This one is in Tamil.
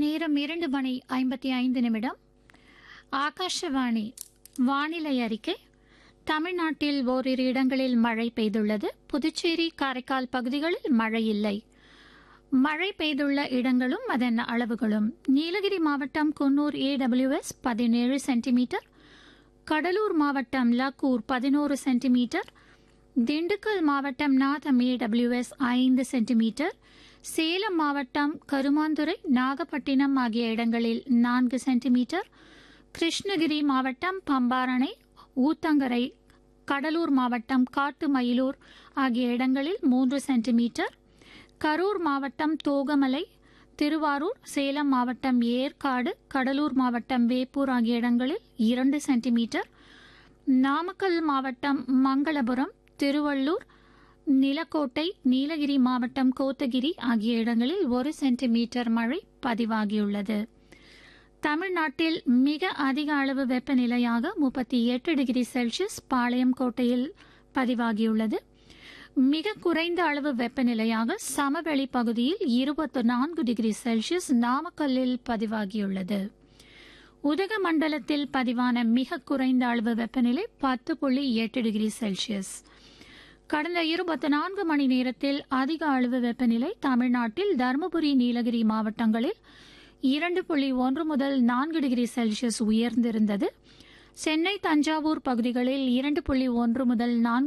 நேரம் இரண்டு மணி ஐம்பத்தி ஐந்து நிமிடம் ஆகாஷவாணி வானிலை அறிக்கை தமிழ்நாட்டில் ஓரிரு இடங்களில் மழை பெய்துள்ளது புதுச்சேரி காரைக்கால் பகுதிகளில் மழை இல்லை மழை பெய்துள்ள இடங்களும் அதன் அளவுகளும் நீலகிரி மாவட்டம் குன்னூர் ஏடபிள்யூஎஸ் பதினேழு சென்டிமீட்டர் கடலூர் மாவட்டம் லக்கூர் பதினோரு சென்டிமீட்டர் திண்டுக்கல் மாவட்டம் நாதம் ஏடபிள்யூஎஸ் ஐந்து சென்டிமீட்டர் சேலம் மாவட்டம் கருமாந்துறை நாகப்பட்டினம் ஆகிய இடங்களில் நான்கு சென்டிமீட்டர் கிருஷ்ணகிரி மாவட்டம் பம்பாரணை ஊத்தங்கரை கடலூர் மாவட்டம் காட்டுமயிலூர் ஆகிய இடங்களில் மூன்று சென்டிமீட்டர் கரூர் மாவட்டம் தோகமலை திருவாரூர் சேலம் மாவட்டம் ஏற்காடு கடலூர் மாவட்டம் வேப்பூர் ஆகிய இடங்களில் இரண்டு சென்டிமீட்டர் நாமக்கல் மாவட்டம் மங்களபுரம் திருவள்ளூர் நிலக்கோட்டை நீலகிரி மாவட்டம் கோத்தகிரி ஆகிய இடங்களில் ஒரு சென்டிமீட்டர் மழை பதிவாகியுள்ளது தமிழ்நாட்டில் மிக அதிக அளவு வெப்பநிலையாக முப்பத்தி எட்டு டிகிரி செல்சியஸ் பாளையம் கோட்டையில் பதிவாகியுள்ளது மிக குறைந்த அளவு வெப்பநிலையாக சமவெளி பகுதியில் இருபத்தி நான்கு டிகிரி செல்சியஸ் நாமக்கல்லில் பதிவாகியுள்ளது உதகமண்டலத்தில் பதிவான மிக குறைந்த அளவு வெப்பநிலை பத்து புள்ளி எட்டு டிகிரி செல்சியஸ் கடந்த இருபத்தி நான்கு மணி நேரத்தில் அதிக அளவு வெப்பநிலை தமிழ்நாட்டில் தருமபுரி நீலகிரி மாவட்டங்களில் இரண்டு புள்ளி ஒன்று முதல் நான்கு டிகிரி செல்சியஸ் உயர்ந்திருந்தது சென்னை தஞ்சாவூர் பகுதிகளில் இரண்டு புள்ளி ஒன்று முதல் நான்கு